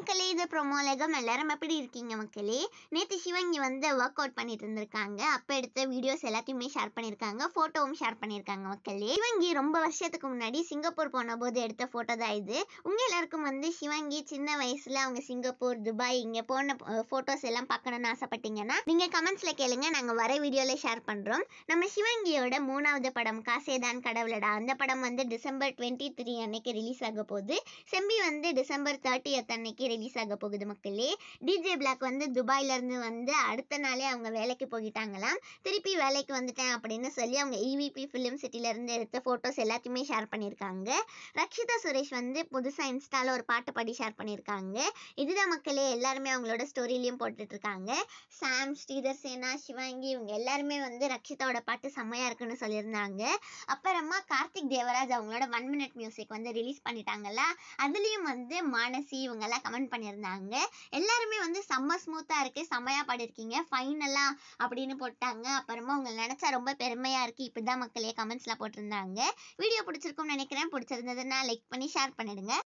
மக்களே இது ப்ரொமோலகம் எல்லாரும் எப்படி இருக்கீங்க மக்களே நேற்று சிவங்கி வந்து ஒர்க் அவுட் பண்ணிட்டு இருந்திருக்காங்க அப்போ எடுத்த வீடியோஸ் எல்லாத்தையுமே ஷேர் பண்ணியிருக்காங்க ஃபோட்டோவும் ஷேர் பண்ணியிருக்காங்க மக்களே சிவங்கி ரொம்ப வருஷத்துக்கு முன்னாடி சிங்கப்பூர் போன போது எடுத்த ஃபோட்டோ தான் இது உங்க எல்லாருக்கும் வந்து சிவங்கி சின்ன வயசுல அவங்க சிங்கப்பூர் துபாய் இங்க போன ஃபோட்டோஸ் எல்லாம் பார்க்கணும்னு ஆசைப்பட்டீங்கன்னா நீங்க கமெண்ட்ஸ்ல கேளுங்க நாங்க வர வீடியோல ஷேர் பண்றோம் நம்ம சிவங்கியோட மூணாவது படம் காசேதான் கடவுளடா அந்த படம் வந்து டிசம்பர் டுவெண்ட்டி த்ரீ அன்னைக்கு ரிலீஸ் ஆக போகுது செம்பி வந்து டிசம்பர் தேர்ட்டியத் அன்னைக்கு ரிலீஸ் ஆக போகுது மக்களே டிஜே பிளாக் வந்து துபாயில இருந்து வந்து அடுத்த நாளே அவங்க வேலைக்கு போயிட்டாங்களாம் திருப்பி வேலைக்கு வந்துட்டேன் அப்படின்னு சொல்லி அவங்க இவிபி ஃபிலிம் சிட்டில இருந்து எடுத்த ஃபோட்டோஸ் எல்லாத்தையுமே ஷேர் பண்ணியிருக்காங்க ரக்ஷிதா சுரேஷ் வந்து புதுசாக இன்ஸ்டால ஒரு பாட்டு பாடி ஷேர் பண்ணியிருக்காங்க இதுதான் மக்களே எல்லாருமே அவங்களோட ஸ்டோரிலையும் போட்டுட்டு இருக்காங்க சாம் ஸ்ரீதர் சேனா சிவாங்கி இவங்க எல்லாருமே வந்து ரக்ஷிதாவோட பாட்டு செம்மையா இருக்குன்னு சொல்லியிருந்தாங்க அப்புறமா கார்த்திக் தேவராஜ் அவங்களோட ஒன் மினிட் மியூசிக் வந்து ரிலீஸ் பண்ணிட்டாங்கல்ல அதுலேயும் வந்து மானசி இவங்கெல்லாம் கமெண்ட் பண்ணியிருந்தாங்க எல்லாருமே வந்து செம்ம ஸ்மூத்தாக இருக்கு செம்மையா பாடிருக்கீங்க ஃபைனலாக அப்படின்னு போட்டாங்க அப்புறமா உங்களை நினச்சா ரொம்ப பெருமையாக இருக்கு இப்படிதான் மக்களே கமெண்ட்ஸ்லாம் போட்டிருந்தாங்க வீடியோ பிடிச்சிருக்கும்னு நினைக்கிறேன் பிடிச்சிருந்ததுன்னா லைக் பண்ணி ஷேர் பண்ணிடுங்க